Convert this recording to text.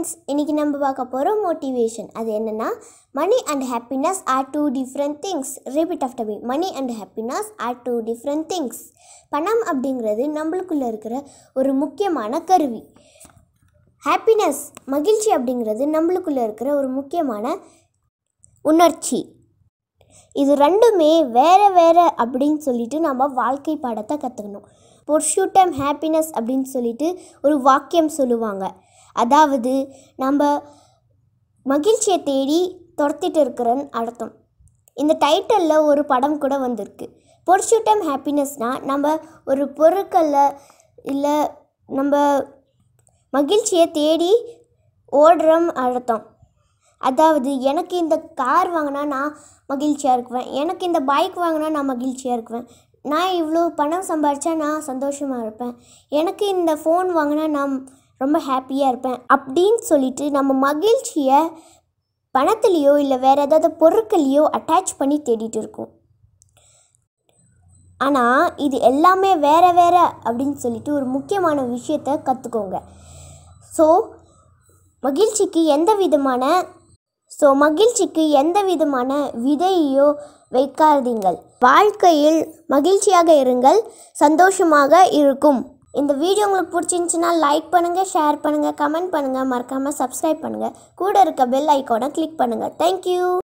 friends இன்றைக்கி நம்ம பார்க்க போகிறோம் மோட்டிவேஷன் அது என்னென்னா money and happiness are two different things repeat after me money and happiness are two different things பணம் அப்படிங்கிறது நம்மளுக்குள்ளே இருக்கிற ஒரு முக்கியமான கருவி ஹாப்பினஸ் மகிழ்ச்சி அப்படிங்கிறது நம்மளுக்குள்ளே இருக்கிற ஒரு முக்கியமான உணர்ச்சி இது ரெண்டுமே வேறு வேறு அப்படின்னு சொல்லிட்டு நம்ம வாழ்க்கை பாடத்தை கற்றுக்கணும் பொர்ஷூட் டைம் ஹாப்பினஸ் அப்படின்னு சொல்லிட்டு ஒரு வாக்கியம் சொல்லுவாங்க அதாவது நம்ம மகிழ்ச்சியை தேடி துரத்திட்டு இருக்கிறன்னு அர்த்தம் இந்த டைட்டலில் ஒரு படம் கூட வந்திருக்கு பொர்ஷூட் டைம் ஹாப்பினஸ்னால் நம்ம ஒரு பொருட்களில் இல்லை நம்ம மகிழ்ச்சியை தேடி ஓடுறோம் அர்த்தம் அதாவது எனக்கு இந்த கார் வாங்கினா நான் மகிழ்ச்சியாக இருக்குவேன் எனக்கு இந்த பைக் வாங்கினா நான் மகிழ்ச்சியாக இருக்குவேன் நான் இவ்வளோ பணம் சம்பாரித்தா நான் சந்தோஷமாக இருப்பேன் எனக்கு இந்த ஃபோன் வாங்கினா நான் ரொம்ப ஹாப்பியாக இருப்பேன் அப்படின்னு சொல்லிட்டு நம்ம மகிழ்ச்சியை பணத்துலேயோ இல்லை வேறு ஏதாவது பொருட்களையோ அட்டாச் பண்ணி தேடிட்டு இருக்கோம் ஆனால் இது எல்லாமே வேறு வேறு அப்படின்னு சொல்லிட்டு ஒரு முக்கியமான விஷயத்த கற்றுக்கோங்க ஸோ மகிழ்ச்சிக்கு எந்த விதமான ஸோ மகிழ்ச்சிக்கு எந்த விதமான விதையோ வைக்காதீங்கள் வாழ்க்கையில் மகிழ்ச்சியாக இருங்கள் சந்தோஷமாக இருக்கும் இந்த வீடியோ உங்களுக்கு பிடிச்சிருந்துச்சுன்னா லைக் பண்ணுங்கள் ஷேர் பண்ணுங்கள் கமெண்ட் பண்ணுங்கள் மறக்காமல் சப்ஸ்கிரைப் பண்ணுங்கள் கூட இருக்க பெல் ஐக்கானை கிளிக் பண்ணுங்கள் தேங்க்யூ